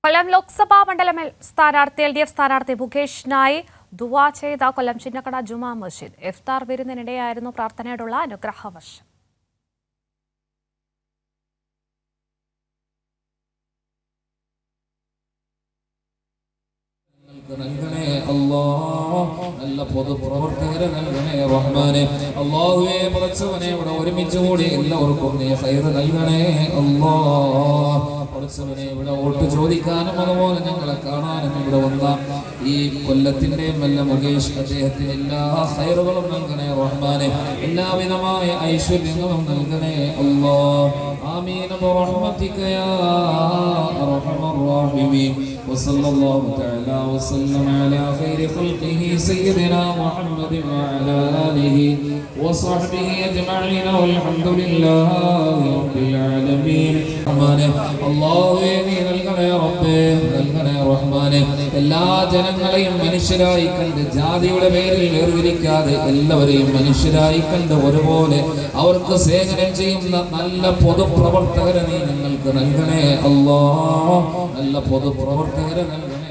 കൊല്ലം ലോക്സഭാ മണ്ഡലം സ്ഥാനാർത്ഥി L D F സ്ഥാനാർത്ഥി മുകേഷിനായി ദുവാ ചെയ്ത കൊല്ലം ചിന്നക്കട ജുമാ മസ്ജിദ് ഇഫ്താർ വിരുന്നിനിടെയായിരുന്നു പ്രാർത്ഥനയോടുള്ള അനുഗ്രഹവർഷം ഞങ്ങൾക്ക് നൽകണേ അല്ലാ നല്ല പൊതുപ്രവർത്തകരെ നൽകണേ റഹ്മാനെ അള്ളാഹുവെ പടച്ചവനെ ഇവിടെ ഒരുമിച്ച് കൂടി എല്ലാവർക്കും നീ ഹൈറ് നൽകണേ അല്ലാ പടച്ചവനെ ഇവിടെ വോട്ട് ചോദിക്കാനും അതുപോലെ ഞങ്ങളെ കാണാനും ഇവിടെ വന്ന ഈ കൊല്ലത്തിന്റെയും വല്ല മുകേഷ് അദ്ദേഹത്തിന് എല്ലാ ഹൈറുകളും നൽകണേ റഹ്മാനെ എല്ലാവിധമായ ഐശ്വര്യങ്ങളും നൽകണേ അല്ലാ آمين برحمتك يا أرحم الراحمين وصلى الله تعالى وسلم على خير خلقه سيدنا محمد وعلى آله وصحبه أجمعين والحمد لله رب العالمين റഹ്മാനെ അള്ളാഹുവേ നീ നൽകണേ റബ്ബേ നൽകണേ റഹ്മാനെ എല്ലാ ജനങ്ങളെയും മനുഷ്യരായി കണ്ട് ജാതിയുടെ പേരിൽ വേർതിരിക്കാതെ എല്ലാവരെയും മനുഷ്യരായി കണ്ട് ഒരുപോലെ അവർക്ക് സേവനം ചെയ്യുന്ന നല്ല പൊതുപ്രവർത്തകരെ നീ ഞങ്ങൾക്ക് നൽകണേ അല്ലാ നല്ല പൊതുപ്രവർത്തകരെ നൽകണേ